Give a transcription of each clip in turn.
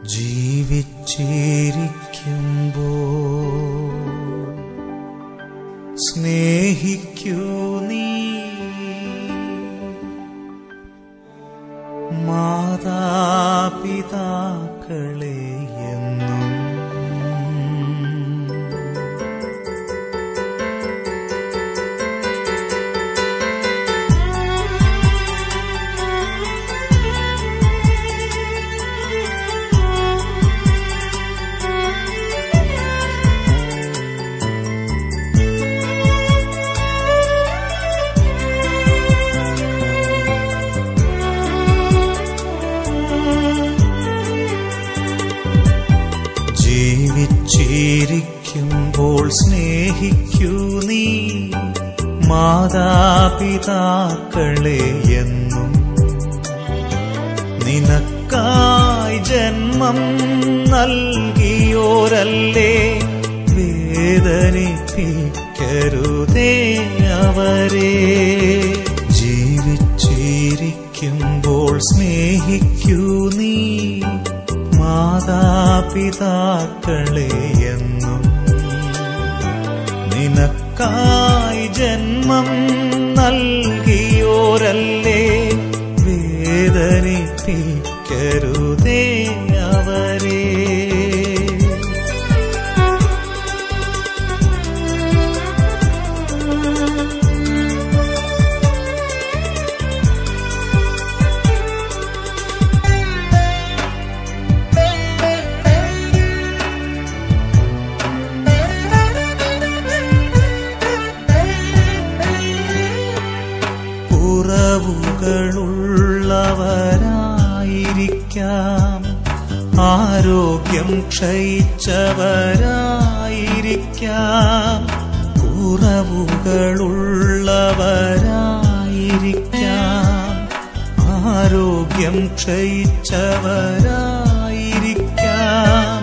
ജീവിച്ചിരിക്കുമ്പോ സ്നേഹിക്കൂ നീ മാതാപിതാക്കളെ എന്നും ജീവിച്ചിരിക്കുമ്പോൾ സ്നേഹിക്കൂ നീ മാതാപിതാക്കളെ എന്നും നിനക്കായി ജന്മം നൽകിയോരല്ലേ വേദനിപ്പിക്കരുതേ അവരെ ജീവിച്ചിരിക്കുമ്പോൾ സ്നേഹിക്കൂ നീ മാതാപിതാക്കളെ എന്നും നിനക്കായി ജന്മം നൽകിയോരല്ലേ വേദനിപ്പിക്കരുതേ അവരെ കുറവുകളുള്ളവരായിരിക്കാം ആരോഗ്യം ക്ഷയിച്ചവരായിരിക്കാം കുറവുകളുള്ളവരായിരിക്കാം ആരോഗ്യം ക്ഷയിച്ചവരായിരിക്കാം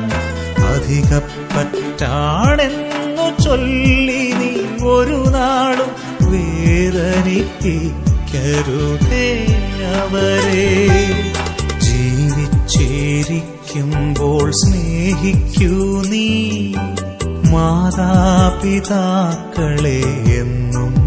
അധികപ്പറ്റാണെന്നു ചൊല്ലി നീ ഒരു നാളും വേദനിപ്പിക്കരുതേ അവരെ ജീവിച്ചിരിക്കുമ്പോൾ സ്നേഹിക്കൂ നീ മാതാപിതാക്കളെ എന്നും